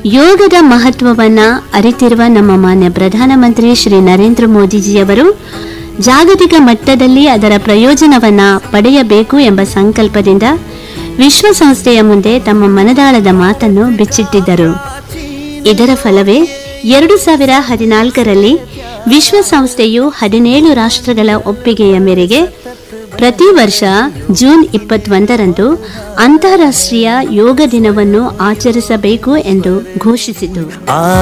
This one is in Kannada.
ಯೋಗದ ಮಹತ್ವವನ್ನ ಅರಿತಿರುವ ನಮ್ಮ ಮಾನ್ಯ ಪ್ರಧಾನಮಂತ್ರಿ ಶ್ರೀ ನರೇಂದ್ರ ಮೋದಿಜಿಯವರು ಜಾಗತಿಕ ಮಟ್ಟದಲ್ಲಿ ಅದರ ಪ್ರಯೋಜನವನ್ನ ಪಡೆಯಬೇಕು ಎಂಬ ಸಂಕಲ್ಪದಿಂದ ವಿಶ್ವಸಂಸ್ಥೆಯ ಮುಂದೆ ತಮ್ಮ ಮನದಾಳದ ಮಾತನ್ನು ಬಿಚ್ಚಿಟ್ಟಿದ್ದರು ಇದರ ಫಲವೇ ಎರಡು ಸಾವಿರ ಹದಿನಾಲ್ಕರಲ್ಲಿ ವಿಶ್ವಸಂಸ್ಥೆಯು ಹದಿನೇಳು ರಾಷ್ಟ್ರಗಳ ಒಪ್ಪಿಗೆಯ ಮೇರೆಗೆ ಪ್ರತಿ ವರ್ಷ ಜೂನ್ ಇಪ್ಪತ್ತೊಂದರಂದು ಅಂತಾರಾಷ್ಟ್ರೀಯ ಯೋಗ ದಿನವನ್ನು ಆಚರಿಸಬೇಕು ಎಂದು ಘೋಷಿಸಿತು ಆ